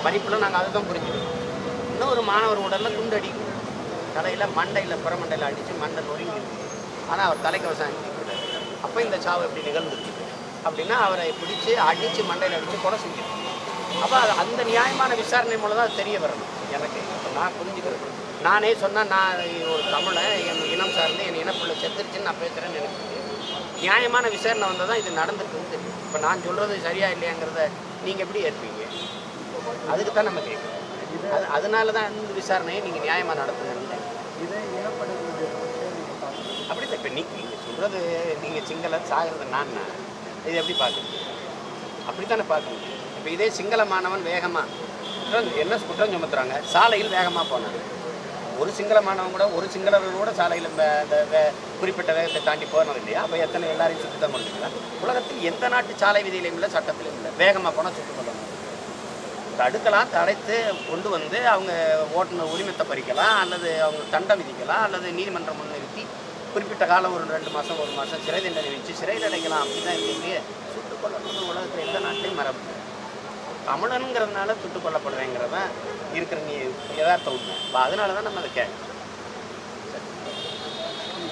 படிப்பில் நாங்கள் அதை தான் புரிஞ்சுக்கணும் இன்னொரு மாணவர் உடலில் குண்டு அடிக்கும் தலையில் மண்டையில் புறமண்டையில் அடித்து மண்டை நொறுங்கி இருக்கு ஆனால் அவர் தலைக்கவசம் அணிஞ்சிக்கிறார் அப்போ இந்த சாவு எப்படி நிகழ்ந்துருக்கு அப்படின்னா அவரை பிடிச்சி அடித்து மண்டையில் அடித்து கொலை செஞ்சிருக்கு அப்போ அது அந்த நியாயமான விசாரணை மூலம் தான் அது தெரிய வரணும் எனக்கு இப்போ நான் புரிஞ்சுக்கிறது நானே சொன்னால் நான் ஒரு தமிழை என் இனம் சார்ந்து என் இனப்புள்ள செத்துருச்சுன்னு நான் பேசுகிறேன்னு எனக்கு தெரியும். நியாயமான விசாரணை வந்தால் தான் இது நடந்துருக்குன்னு தெரியும் இப்போ நான் சொல்கிறது சரியா இல்லையாங்கிறத நீங்கள் எப்படி ஏற்பீங்க அதுக்கு தான் நம்ம கேட்குறோம் அது அதனால தான் இந்த விசாரணையை நீங்கள் நியாயமாக நடத்துங்க இதை இனப்படுகொலை அப்படி தான் இப்போ நீங்கள் நீங்கள் சொல்கிறது நீங்கள் சிங்கள சாகிறது நான் நான். இது எப்படி பார்க்குறீங்க அப்படி தானே பார்க்கணும் இப்போ இதே சிங்கள மாணவன் வேகமாக குற்றம் என்ன குற்றம் சுமத்துறாங்க சாலையில் வேகமாக போனாங்க ஒரு சிங்கள மாணவன் கூட ஒரு சிங்களர்கள் கூட சாலையில் இந்த இந்த வே- குறிப்பிட்ட வேகத்தை தாண்டி போனது இல்லையா அப்போ எத்தனை எல்லாரையும் சுற்றி தான் பண்ணுறீங்களா உலகத்தில் எந்த நாட்டு சாலை விதியிலையும் இல்லை சட்டத்திலும் இல்லை வேகமாக போனால் சுட்டு கொள்ளணும் தடுக்கலாம் தடைத்து கொண்டு வந்து அவங்க ஓட்டுநர் உரிமத்தை பறிக்கலாம் அல்லது அவங்க தண்டம் விதிக்கலாம் அல்லது நீதிமன்றம் முன்னிறுத்தி குறிப்பிட்ட காலம் ஒரு ரெண்டு மாதம் ஒரு மாதம் சிறை தண்டனை வச்சு சிறையில் அடைக்கலாம் அப்படி தான் இருக்கே சுட்டுக் கொல்லணும்னு உலகத்தில் எந்த நாட்டிலையும் மரபு தமிழனுங்கிறதுனால சுட்டுக் கொல்லப்படுறேங்கிறதான் இருக்கிற நீ யதார்த்த உண்மை அப்ப அதனால தான் நம்ம அதை கேட்கணும்